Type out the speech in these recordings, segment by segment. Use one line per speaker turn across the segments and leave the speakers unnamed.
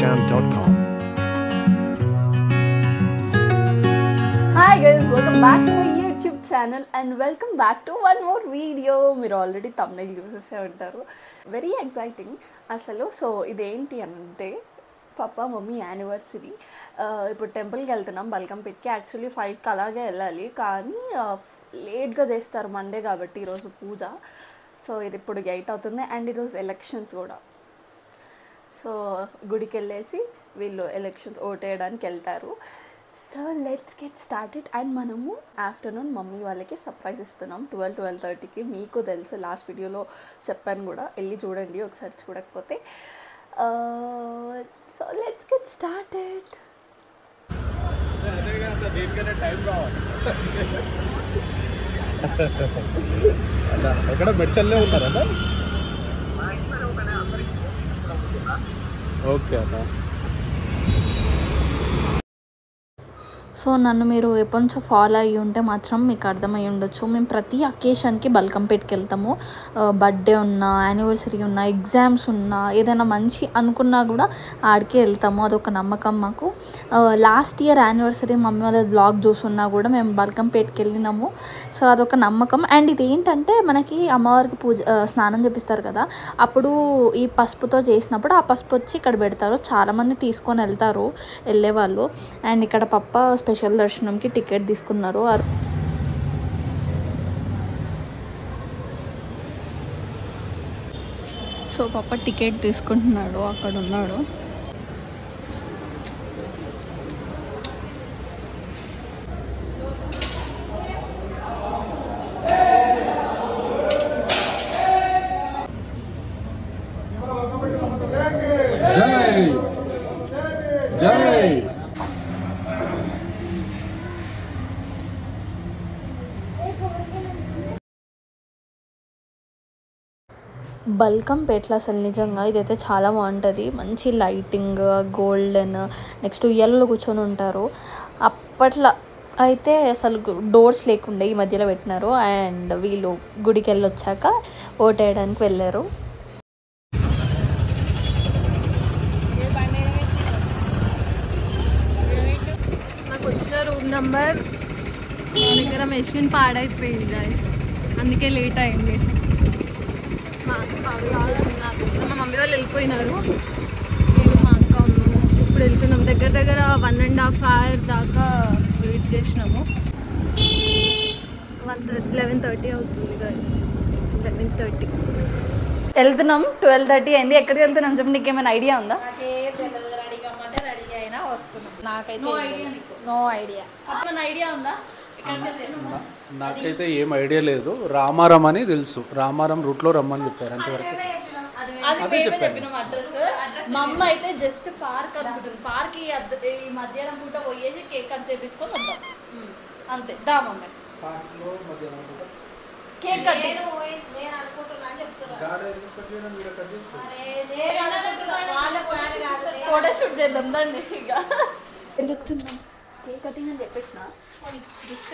musicsound.com.
Hi guys welcome back to my YouTube channel and welcome back to one more video మీరు already తమిళ చూసేసే ఉంటారు very exciting అసలు so ఇదేంటి అంటే పప్ప మమ్మీ యానివర్సరీ ఇప్పుడు టెంపుల్కి వెళ్తున్నాం బల్కంపేట్కి యాక్చువల్లీ ఫైవ్కి అలాగే వెళ్ళాలి కానీ లేట్గా చేస్తారు మండే కాబట్టి ఈరోజు పూజ సో ఇది ఇప్పుడు ఎయిట్ అవుతుంది అండ్ ఈరోజు ఎలక్షన్స్ కూడా సో గుడికి వెళ్ళేసి వీళ్ళు ఎలక్షన్స్ ఓటేయడానికి వెళ్తారు so let's get started and మనము ఆఫ్టర్నూన్ మమ్మీ వాళ్ళకి సర్ప్రైజ్ ఇస్తున్నాం ట్వెల్వ్ ట్వెల్వ్ థర్టీకి మీకు తెలుసు లాస్ట్ వీడియోలో చెప్పాను కూడా వెళ్ళి చూడండి ఒకసారి చూడకపోతే సో లెట్స్ గెట్ స్టార్టెడ్
ఎక్కడ మెడ్చల్లే ఉంటారా ఓకే అన్న
సో నన్ను మీరు ఎప్పటి నుంచో ఫాలో అయ్యి ఉంటే మాత్రం మీకు అర్థమై ఉండొచ్చు మేము ప్రతి అకేషన్కి బల్కంపేట్కి వెళ్తాము బర్త్డే ఉన్నా యానివర్సరీ ఉన్నా ఎగ్జామ్స్ ఉన్నా ఏదైనా మంచి అనుకున్నా కూడా ఆడికే వెళ్తాము అదొక నమ్మకం మాకు లాస్ట్ ఇయర్ యానివర్సరీ మమ్మీ వాళ్ళ బ్లాగ్ చూసున్నా కూడా మేము బల్కంపేట్కి వెళ్ళినాము సో అదొక నమ్మకం అండ్ ఇది ఏంటంటే మనకి అమ్మవారికి పూజ ఆ, స్నానం చేపిస్తారు కదా అప్పుడు ఈ పసుపుతో చేసినప్పుడు ఆ పసుపు వచ్చి ఇక్కడ పెడతారు చాలామంది తీసుకొని వెళ్తారు వెళ్ళేవాళ్ళు అండ్ ఇక్కడ పప్ప స్పెషల్ దర్శనంకి టికెట్ తీసుకున్నారు ఆ- సో పప్ప టికెట్ తీసుకుంటున్నాడు అక్కడ ఉన్నాడు
జై జై
బల్కంపేట్లో అసలు నిజంగా ఇదైతే చాలా బాగుంటుంది మంచి లైటింగ్ గోల్డెన్ నెక్స్ట్ ఉయ్యాలలో కూర్చొని ఉంటారు అప్పట్లో అయితే అసలు డోర్స్ లేకుండే ఈ మధ్యలో పెట్టినారు అండ్ వీళ్ళు గుడికి వెళ్ళి వచ్చాక ఓటేయడానికి వెళ్ళారు
నాకు వచ్చిన రూమ్ నెంబర్ నా దగ్గర మెషిన్ పాడైపోయింది గైస్ అందుకే లేట్ అయింది మా అక్క బాగా వెయిట్ చేసింది నా కోసం మా మమ్మీ వాళ్ళు వెళ్ళిపోయినారు నేను మా అక్క ఉన్నాము ఇప్పుడు వెళ్తున్నాం దగ్గర దగ్గర వన్ అండ్ హాఫ్ అవర్ దాకా వెయిట్ చేసినాము వన్ థర్టీ లెవెన్ థర్టీ అవుతుంది గైస్ లెవెన్ థర్టీ
వెళ్తున్నాం ట్వెల్వ్ థర్టీ అయింది ఎక్కడికి వెళ్తున్నాం చెప్పి నీకు ఏమైనా ఐడియా ఉందా
నాకే తెలియదు రెడీ కమ్మంటే రెడీ అయినా వస్తున్నాం నాకైతే నో ఐడియా
ఐడియా ఉందా
నాకైతే ఏం ఐడియా లేదు రామారం అని తెలుసు రామారం రూట్లో రమ్మని చెప్పారు అంతవరకు
అది మేమే చెప్పినాం అడ్రస్ మా అమ్మ అయితే జస్ట్ పార్క్ అనుకుంటుంది పార్క్ ఈ అద్ద- ఈ మధ్యాహ్నం పూట పోయేసి కేక్ కట్ చేపించుకొని వద్దాం అంతే దా మమ్మీ కేక్ కట్
నేను అనుకుంటున్నా అని చెప్తున్నా
ఫోటో షూట్ చేద్దాం దాన్ని ఇక వెళ్తున్నాం కేక్ కటింగ్ అని చెప్పేసిన జస్ట్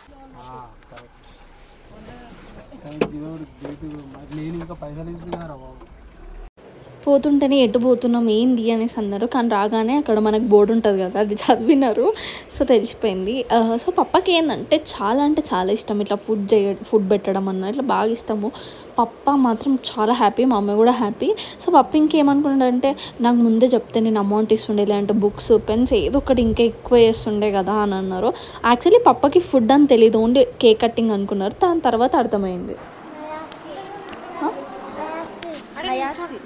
నేను ఇంకా పైసలు ఇస్తున్నారా బాబు
పోతుంటేనే ఎటు పోతున్నాం ఏంది అనేసి అన్నారు కానీ రాగానే అక్కడ మనకు బోర్డు ఉంటుంది కదా అది చదివినారు సో తెలిసిపోయింది ఆ, సో పప్పకి ఏంటంటే చాలా అంటే చాలా ఇష్టం ఇట్లా ఫుడ్ చేయ ఫుడ్ పెట్టడం అన్న ఇట్లా బాగా ఇష్టము పప్ప మాత్రం చాలా హ్యాపీ మా అమ్మ కూడా హ్యాపీ సో పప్ప ఇంకేమనుకున్నాడంటే నాకు ముందే చెప్తే నేను అమౌంట్ ఇస్తుండే లేదంటే బుక్స్ పెన్స్ ఏదో ఒకటి ఇంకా ఎక్కువ చేస్తుండే కదా అని అన్నారు యాక్చువల్లీ పప్పకి ఫుడ్ అని తెలియదు ఓన్లీ కేక్ కటింగ్ అనుకున్నారు దాని తర్వాత అర్థమైంది హ? నయాసి.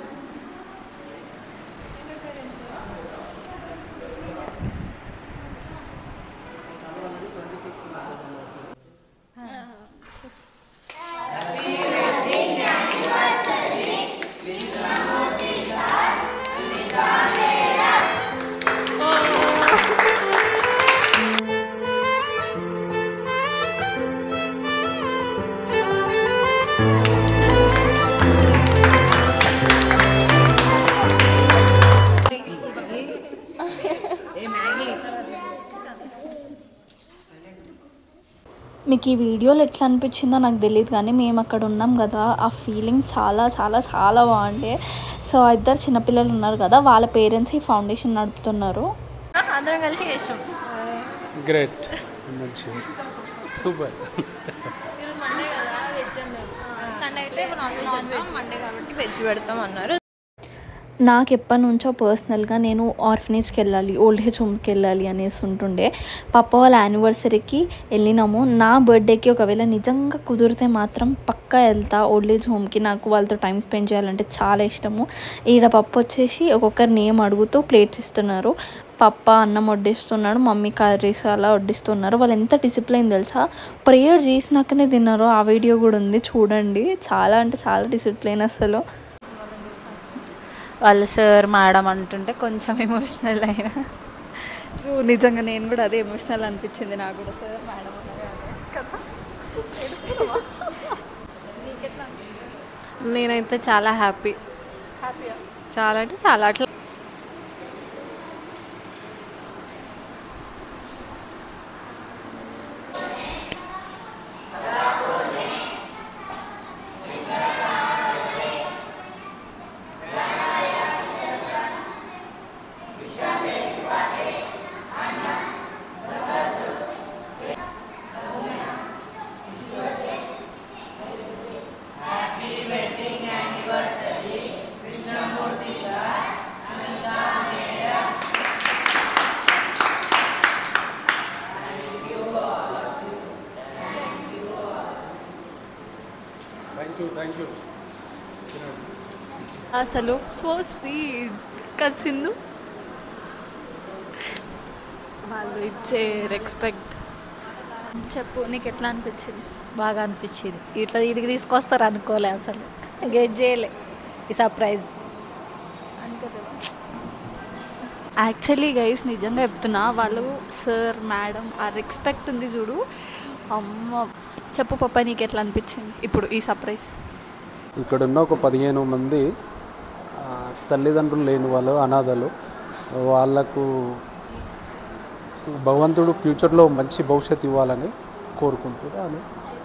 ఆ
మీకు ఈ వీడియోలో ఎట్లా అనిపించిందో నాకు తెలియదు కానీ మేము అక్కడ ఉన్నాం కదా ఆ ఫీలింగ్ చాలా చాలా చాలా బాగుండే సో ఆ ఇద్దరు చిన్నపిల్లలు ఉన్నారు కదా వాళ్ళ పేరెంట్స్ ఈ ఫౌండేషన్ నడుపుతున్నారు
అందరం కలిసి చేసాం
గ్రేట్ మంచి సూపర్
ఈరోజు మండే కదా వెజ్ అన్నారు సండే అయితే నాన్ వెజ్ అంటాం మండే కాబట్టి వెజ్ పెడతాం అన్నారు
నాకు ఎప్పటి నుంచో పర్సనల్గా నేను ఆర్ఫనేజ్కి వెళ్ళాలి ఓల్డ్ ఏజ్ హోమ్కి వెళ్ళాలి అనేసి ఉంటుండే పప్ప వాళ్ళ యానివర్సరీకి వెళ్ళినాము నా బర్త్డేకి ఒకవేళ నిజంగా కుదిరితే మాత్రం పక్కా వెళ్తా ఓల్డ్ ఏజ్ హోమ్కి నాకు వాళ్ళతో టైం స్పెండ్ చేయాలంటే చాలా ఇష్టము ఈడ పప్పు వచ్చేసి ఒక్కొక్కరి నేమ్ అడుగుతూ ప్లేట్స్ ఇస్తున్నారు పప్ప అన్నం వడ్డిస్తున్నాడు మమ్మీ కర్రీస్ అలా వడ్డిస్తున్నారు వాళ్ళు ఎంత డిసిప్లైన్ తెలుసా ప్రేయర్ చేసినాకనే తిన్నారు ఆ వీడియో కూడా ఉంది చూడండి చాలా అంటే చాలా డిసిప్లైన్ అసలు
వాళ్ళు సార్ మేడం అంటుంటే కొంచెం ఎమోషనల్ అయినా
ట్రూ నిజంగా నేను కూడా అదే ఎమోషనల్ అనిపించింది నాకు కూడా సార్ మేడం కదా
నేనైతే చాలా హ్యాపీ
హ్యాపీయా
చాలా అంటే చాలా అట్లా
థ్యాంక్ యూ థ్యాంక్ యూ
అసలు సో స్వీట్ కదా సింధు వాళ్ళు ఇచ్చే రెస్పెక్ట్ చెప్పు నీకు ఎట్లా అనిపించింది
బాగా అనిపించింది ఇట్లా వీడికి తీసుకొస్తారు అనుకోలే అసలు గెట్ చేయలే ఈ సర్ప్రైజ్
యాక్చువల్లీ గైస్ నిజంగా చెప్తున్నా వాళ్ళు సార్ మేడం ఆ రెస్పెక్ట్ ఉంది చూడు అమ్మ చెప్పు పప్ప నీకు ఎట్లా అనిపించింది ఇప్పుడు ఈ సర్ప్రైజ్
ఇక్కడ ఉన్న ఒక పదిహేను మంది ఆ, తల్లిదండ్రులు లేని వాళ్ళు అనాథలు వాళ్ళకు భగవంతుడు ఫ్యూచర్లో మంచి భవిష్యత్తు ఇవ్వాలని కోరుకుంటున్నాను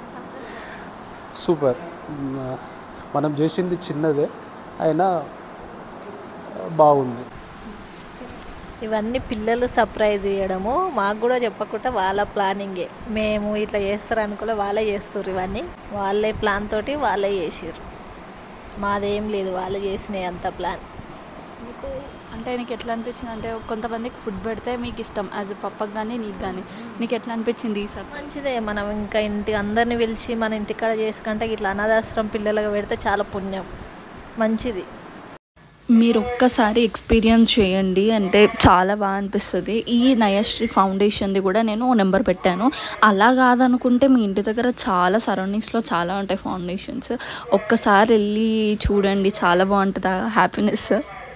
సూపర్ మ్, మనం చేసింది చిన్నదే అయినా బాగుంది
ఇవన్నీ పిల్లలు సర్ప్రైజ్ చేయడము మాకు కూడా చెప్పకుండా వాళ్ళ ప్లానింగే మేము ఇట్లా చేస్తారు అనుకోలే వాళ్ళే చేస్తారు ఇవన్నీ వాళ్ళే ప్లాన్ తోటి వాళ్ళే చేసారు మాదేం లేదు వాళ్ళు చేసినాయి అంత ప్లాన్
మీకు అంటే నీకు ఎట్లా అనిపించింది అంటే కొంతమందికి ఫుడ్ పెడితే మీకు ఇష్టం యాజ్ పప్పకి కానీ నీకు కానీ నీకు ఎట్లా అనిపించింది ఈ సర్ప్రైజ్
మంచిదే మనం ఇంకా ఇంటి అందరిని పిలిచి మన ఇంటికాడ చేసుకుంటే ఇట్లా అనాథాశ్రమం పిల్లలకు పెడితే చాలా పుణ్యం మంచిది
మీరు ఒక్కసారి ఎక్స్పీరియన్స్ చేయండి అంటే చాలా బాగా అనిపిస్తుంది ఈ నయశ్రీ ఫౌండేషన్ది కూడా నేను నెంబర్ పెట్టాను అలా కాదనుకుంటే మీ ఇంటి దగ్గర చాలా సరౌండింగ్స్లో చాలా ఉంటాయి ఫౌండేషన్స్ ఒక్కసారి వెళ్ళి చూడండి చాలా బాగుంటుంది ఆ హ్యాపీనెస్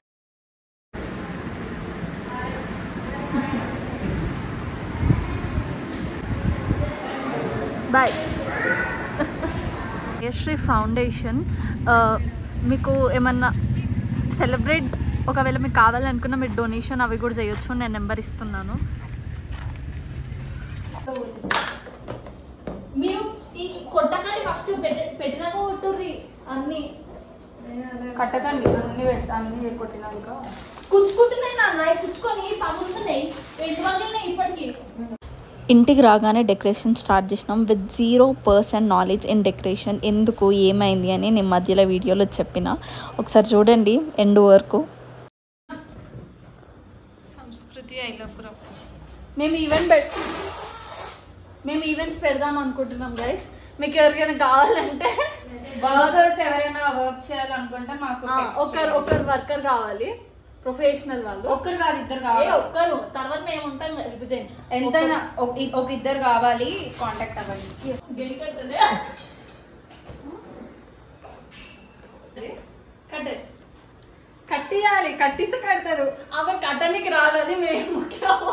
బాయ్ యశ్రీ ఫౌండేషన్ ఆ, మీకు ఏమన్నా సెలబ్రేట్ ఒకవేళ మీకు కావాలనుకున్న మీరు డొనేషన్ అవి కూడా చేయొచ్చు నేను నెంబర్ ఇస్తున్నాను
మీరు ఈ కొట్టకండి ఫస్ట్ పెట్టినాక కొట్టుర్రి అన్ని
కట్టకండి అన్ని అన్ని కొట్టినాక
కుచ్చుకుంటున్నాయి నా నాయి కుచ్చుకొని పగులుతున్నాయి ఎన్ని పగిలినాయి ఇప్పటికి
ఇంటికి రాగానే డెకరేషన్ స్టార్ట్ చేసినాం with zero percent knowledge in decoration ఎందుకు ఏమైంది అని నేను మధ్యలో వీడియోలో చెప్పిన ఒకసారి చూడండి ఎండ్ వరకు
సంస్కృతి ఐలాపురం
మేము ఈవెంట్ పెట్ మేము ఈవెంట్స్ పెడదాం అనుకుంటున్నాం గైస్ మీకు ఎవరికైనా కావాలంటే
వర్కర్స్ ఎవరైనా వర్క్ చేయాలనుకుంటే మాకు
ఆ,
text
ఒకరు
చేయండి.
ఒకరు వర్కర్ కావాలి ప్రొఫెషనల్ వాళ్ళు
ఒక్కరు కాదు ఇద్దరు
ఏ
కావాలి
ఒక్కరు తర్వాత మేము ఉంటాం హెల్ప్ చేయండి
ఎంతైనా ఒక ఇ- ఒక ఇద్దరు కావాలి కాంటాక్ట్ అవ్వండి
గెలి కట్టదే కట్టే కట్టియాలి కట్టిస్తే కడతారు అవి కట్టనికి రాదని మేము ముఖ్యం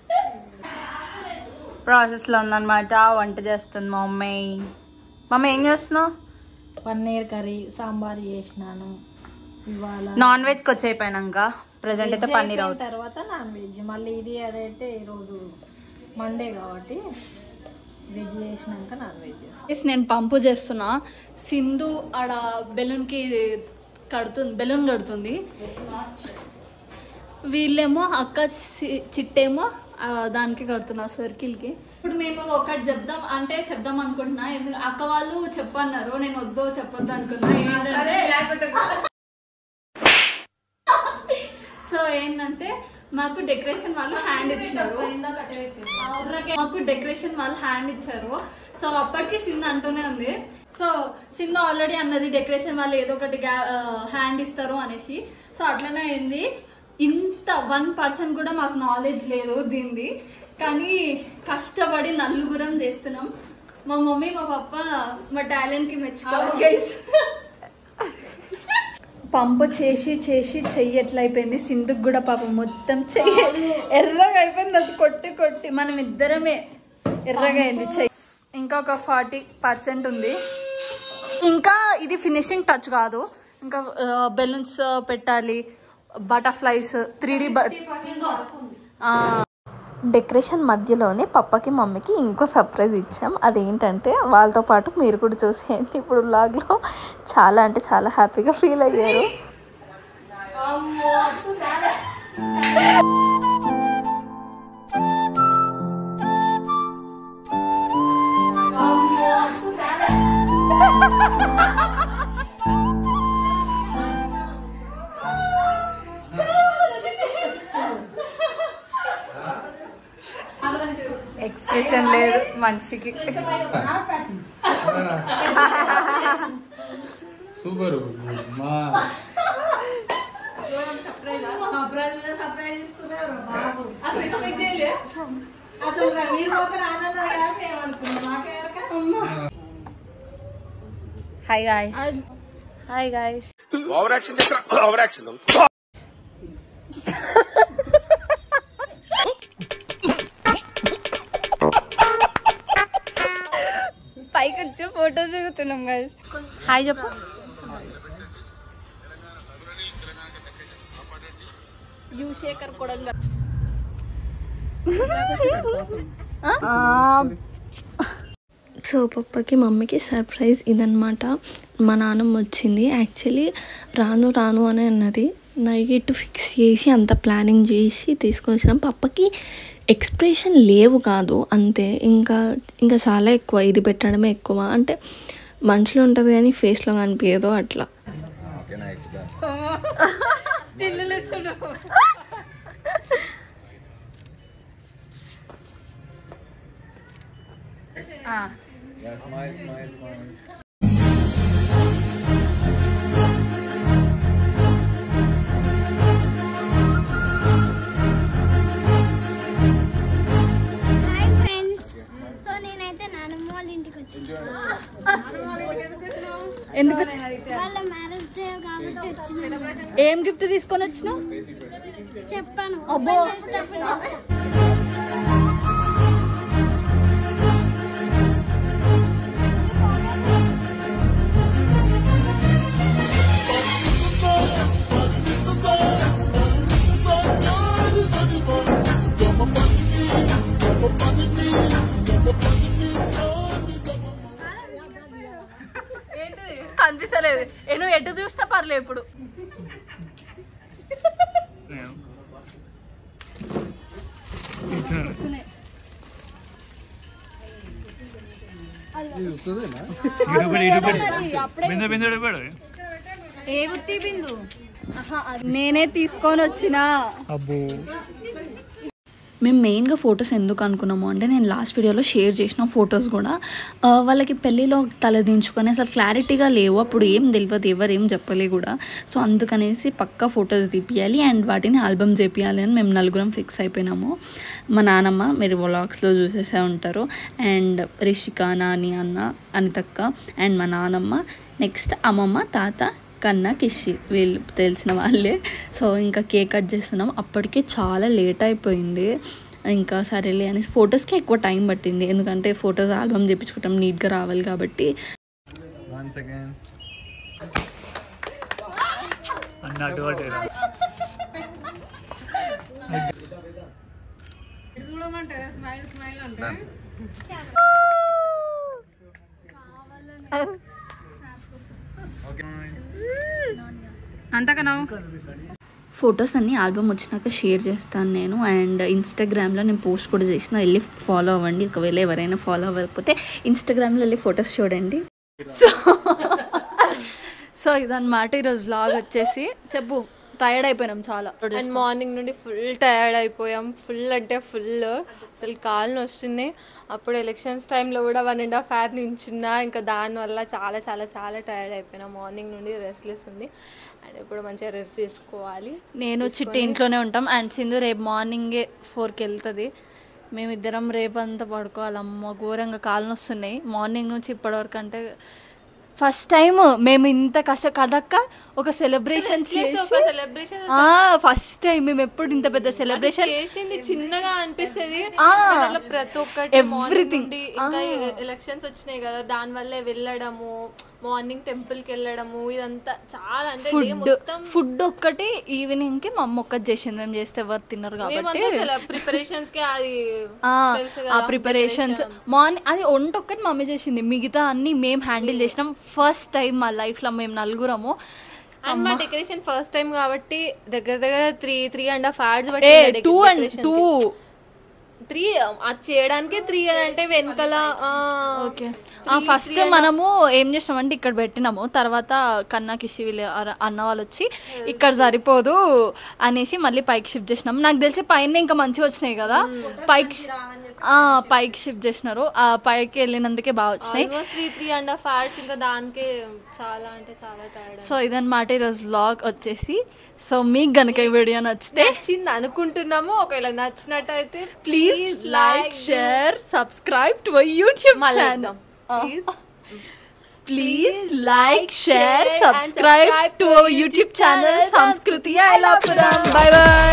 ప్రాసెస్లో ఉందన్నమాట వంట చేస్తుంది మా మమ్మీ మమ్మీ ఏం చేస్తున్నావు
పన్నీర్ కర్రీ సాంబార్ చేసినాను ఇవాళ
నాన్ వెజ్కి వచ్చేయిపోయినాక ప్రజెంట్ అయితే
వెజ్
పన్నీర్
అయిపోయిన
అవుతుంది
తర్వాత నాన్ వెజ్ మళ్ళీ ఇది అదైతే ఈరోజు మండే కాబట్టి వెజ్ చేసినాక నాన్ వెజ్ చేస్తాం
ఎస్ నేను పంపు చేస్తున్నా సింధు ఆడ బెలూన్కి కడుతుంది బెలూన్ కడుతుంది వీళ్ళేమో అక్క సి- చిట్టేమో ఆ, దానికి కడుతున్నా సర్కిల్కి ఇప్పుడు మేము ఒకటి చెప్దాం అంటే చెప్దాం అనుకుంటున్నా ఎందుకు అక్క వాళ్ళు చెప్పన్నారు నేను వద్దు చెప్పొద్దు అనుకున్నా ఏంటంటే సో ఏంటంటే మాకు డెకరేషన్ వాళ్ళు హ్యాండ్ ఇచ్చినారు మాకు డెకరేషన్ వాళ్ళు హ్యాండ్ ఇచ్చారు సో అప్పటికి సింధు అంటూనే ఉంది సో సింధు ఆల్రెడీ అన్నది డెకరేషన్ వాళ్ళు ఏదో ఒకటి హ్యాండ్ ఇస్తారు అనేసి సో అట్లనే అయింది ఇంత వన్ పర్సెంట్ కూడా మాకు నాలెడ్జ్ లేదు దీనిది కానీ కష్టపడి నలుగురం చేస్తున్నాం మా మమ్మీ మా పప్ప మా టాలెంట్కి మెచ్చుకోవాలి పంపు చేసి చేసి చెయ్యి ఎట్లా అయిపోయింది సింధుకు కూడా పాపం మొత్తం చెయ్యి ఎర్రగా అయిపోయింది అది కొట్టి కొట్టి మనం ఇద్దరమే ఎర్రగా అయింది చెయ్యి ఇంకా ఒక ఫార్టీ పర్సెంట్ ఉంది ఇంకా ఇది ఫినిషింగ్ టచ్ కాదు ఇంకా బెలూన్స్ పెట్టాలి బటర్ఫ్లైస్ త్రీ డి
డెకరేషన్ మధ్యలోనే పప్పకి మమ్మీకి ఇంకో సర్ప్రైజ్ ఇచ్చాం అదేంటంటే వాళ్ళతో పాటు మీరు కూడా చూసేయండి ఇప్పుడు వ్లాగ్లో చాలా అంటే చాలా హ్యాపీగా ఫీల్ అయ్యారు
ఎక్స్ప్రెషన్ లేదు మనిషికి
సూపర్ మా
hi guys hi guys
over action చేస్తా ఓవర్ యాక్షన్
పైకి వచ్చి ఫోటో దిగుతున్నాం గాయస్ హాయ్ చెప్పు
యూ శేఖర్ కొడంగల్
సో పప్పకి మమ్మీకి సర్ప్రైజ్ ఇదనమాట మా నాన్నమ్మ వచ్చింది యాక్చువల్లీ రాను రాను అని అన్నది నైట్ ఫిక్స్ చేసి అంత ప్లానింగ్ చేసి తీసుకొని వచ్చినాం పప్పకి ఎక్స్ప్రెషన్ లేవు కాదు అంతే ఇంకా ఇంకా చాలా ఎక్కువ ఇది పెట్టడమే ఎక్కువ అంటే మనుషులు ఉంటుంది కానీ ఫేస్లో కనిపించదు అట్లా
హాయ్ ఫ్రెండ్స్ సో నేనైతే నానమ్మ వాళ్ళ ఇంటికి వచ్చాను
ఎందుకు
వాళ్ళ మ్యారేజ్ డే కాబట్టి వచ్చినాను
ఏం గిఫ్ట్ తీసుకొని వచ్చినావు
చెప్పాను
అబ్బో.
open చేసేటప్పుడు చెప్తాను.
కనిపిస్తలేదు ఏ నువ్వు ఎటు చూస్తే పర్లే ఇప్పుడు ఏ గుత్తి బిందు ఆహా, అది నేనే తీసుకొని వచ్చిన
మేము మెయిన్గా ఫొటోస్ ఎందుకు అనుకున్నాము అంటే నేను లాస్ట్ వీడియోలో షేర్ చేసిన ఫొటోస్ కూడా ఆ, వాళ్ళకి పెళ్ళిలో తలదించుకొని అసలు క్లారిటీగా లేవు అప్పుడు ఏం తెలియదు ఎవరు ఏం చెప్పలే కూడా సో అందుకనేసి పక్కా ఫొటోస్ తీపియాలి అండ్ వాటిని ఆల్బమ్ చేపియాలి అని మేము నలుగురం ఫిక్స్ అయిపోయినాము మా నానమ్మ మీరు వ్లాగ్స్లో చూసేసే ఉంటారు అండ్ రిషిక నాని అన్న అనితక్క అండ్ మా నానమ్మ నెక్స్ట్ అమ్మమ్మ తాత కన్నా కిషి వీళ్ళు తెలిసిన వాళ్ళే సో ఇంకా కేక్ కట్ చేస్తున్నాం అప్పటికే చాలా లేట్ అయిపోయింది ఇంకా సరేలే అని ఫొటోస్కి ఎక్కువ టైం పట్టింది ఎందుకంటే ఫొటోస్ ఆల్బమ్ చేపించుకుంటాం నీట్గా రావాలి కాబట్టి
వన్ సెకండ్
అన్నట్టు పట్టేరా
అంతకనా
ఫొటోస్ అన్ని ఆల్బమ్ వచ్చినాక షేర్ చేస్తాను నేను అండ్ ఇన్స్టాగ్రామ్లో నేను పోస్ట్ కూడా చేసిన వెళ్ళి ఫాలో అవ్వండి ఒకవేళ ఎవరైనా ఫాలో అవ్వకపోతే ఇన్స్టాగ్రామ్లో వెళ్ళి ఫొటోస్ చూడండి సో సో ఇదన్నమాట ఈరోజు వ్లాగ్ వచ్చేసి చెప్పు టైర్డ్ అయిపోయినాం చాలా
అండ్ మార్నింగ్ నుండి ఫుల్ టైర్డ్ అయిపోయాం ఫుల్ అంటే ఫుల్ అసలు కాళ్ళు వస్తున్నాయి అప్పుడు ఎలక్షన్స్ టైంలో కూడా వన్ అండ్ హాఫ్ అవర్ నించున్నా ఇంకా దానివల్ల చాలా చాలా చాలా టైర్డ్ అయిపోయినా మార్నింగ్ నుండి రెస్ట్లెస్ ఉంది అండ్ ఇప్పుడు మంచిగా రెస్ట్ తీసుకోవాలి
నేను చిట్టి ఇంట్లోనే ఉంటాం అండ్ సింధు రేపు మార్నింగే ఫోర్కి వెళ్తుంది మేమిద్దరం రేపంతా పడుకోవాలి అమ్మ ఘోరంగా కాళ్ళు నొస్తున్నాయి మార్నింగ్ నుంచి ఇప్పటివరకు అంటే ఫస్ట్ టైం మేము ఇంత కష్ట కదక్క ఒక సెలబ్రేషన్
ఒక సెలబ్రేషన్
ఫస్ట్ టైం మేము ఎప్పుడు ఇంత పెద్ద సెలబ్రేషన్
చేసింది చిన్నగా అనిపిస్తుంది
ఆ.
దాంట్లో ప్రతి ఒక్కటి
Everything.
మార్నింగ్ ఇంకా ఎలక్షన్స్ వచ్చినాయి కదా దాని వల్లే వెళ్ళడము మార్నింగ్ టెంపుల్ కి వెళ్ళడము ఇదంతా చాలా అంటే day
ఫుడ్
మొత్తం
ఫుడ్ ఒక్కటి ఈవినింగ్ కి మా అమ్మ ఒక్కటి చేసింది మేము చేస్తే ఎవరు తిన్నారు కాబట్టి
ప్రిపరేషన్స్ కి అది
ఆ,
తెలుసు
ఆ
కదా,
ప్రిపరేషన్స్ మార్నింగ్ అది వంట ఒక్కటి మమ్మీ చేసింది మిగతా అన్ని మేము హ్యాండిల్ చేసినాం ఫస్ట్ టైం మా లైఫ్ లో మేము నలుగురము
అండ్ మా డెకరేషన్ ఫస్ట్ టైం కాబట్టి దగ్గర దగ్గర three three and half hours
ఏ
బట్టి
టూ అండ్ టూ
త్రీ అది చేయడానికి త్రీ అంటే వెనకాల
ఓకే ఫస్ట్ మనము ఏం చేసినామంటే ఇక్కడ పెట్టినాము తర్వాత కన్నా కిషి వీళ్ళు అర- అన్న వాళ్ళు వచ్చి ఇక్కడ సరిపోదు అనేసి మళ్ళీ పైకి షిఫ్ట్ చేసినాం నాకు తెలిసి పైన ఇంకా మంచిగా వచ్చినాయి కదా పైకి షి- ఆ, పైకి షిఫ్ట్ చేసినారు ఆ పైకి వెళ్ళినందుకే బాగా వచ్చినాయి
almost three three and half hours ఇంకా దానికే చాలా అంటే చాలా టైర్డ్
సో ఇదన్నమాట ఈరోజు వ్లాగ్ వచ్చేసి సో మీకు గనుక ఈ వీడియో నచ్చితే
నచ్చింది అనుకుంటున్నాము ఒకవేళ నచ్చినట్టయితే
please like share subscribe to YouTube channel
please
please like share subscribe to YouTube channel Samskruthi Ailapuram by by